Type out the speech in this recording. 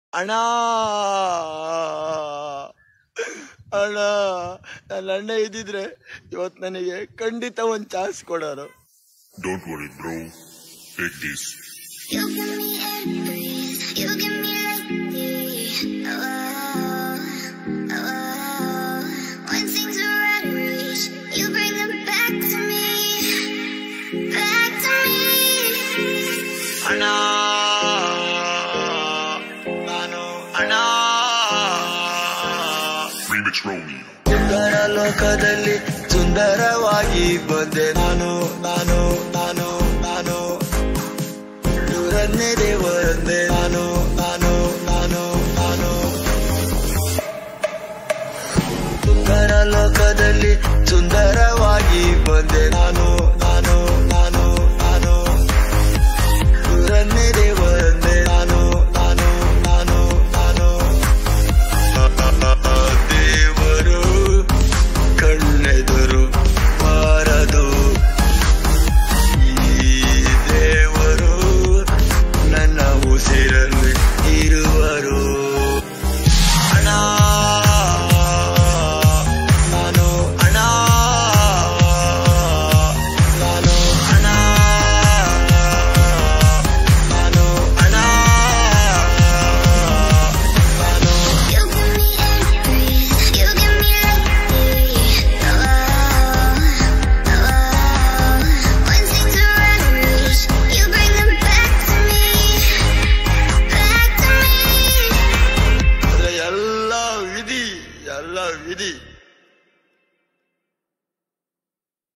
ಅಣ್ಣ ಅಣ್ಣ ನನ್ನ ಅಣ್ಣ ಇದ್ದಿದ್ರೆ ಇವತ್ತು ನನಗೆ ಖಂಡಿತ ಒಂದು ಚಾನ್ಸ್ ಕೊಡೋರು Don't worry, bro. Take this. You give me air to breathe. You give me like oh, oh. When things are out of reach, you bring them back to me, back to me. ಅಣ್ಣ ನಾನು ಅಣ್ಣ Remix Romeo. ಸುಂದರ ಲೋಕದಲ್ಲಿ ಸುಂದರವಾಗಿ ಬಂದೆ ನಾನು ನಾನು ನಾನು ನಾನು ಇವರನ್ನೇ ದೇವರಂದೆ ನಾನು ನಾನು ನಾನು ನಾನು ಸುಂದರ ಲೋಕದಲ್ಲಿ ಸುಂದರವಾಗಿ ಬಂದೆ ನಾನು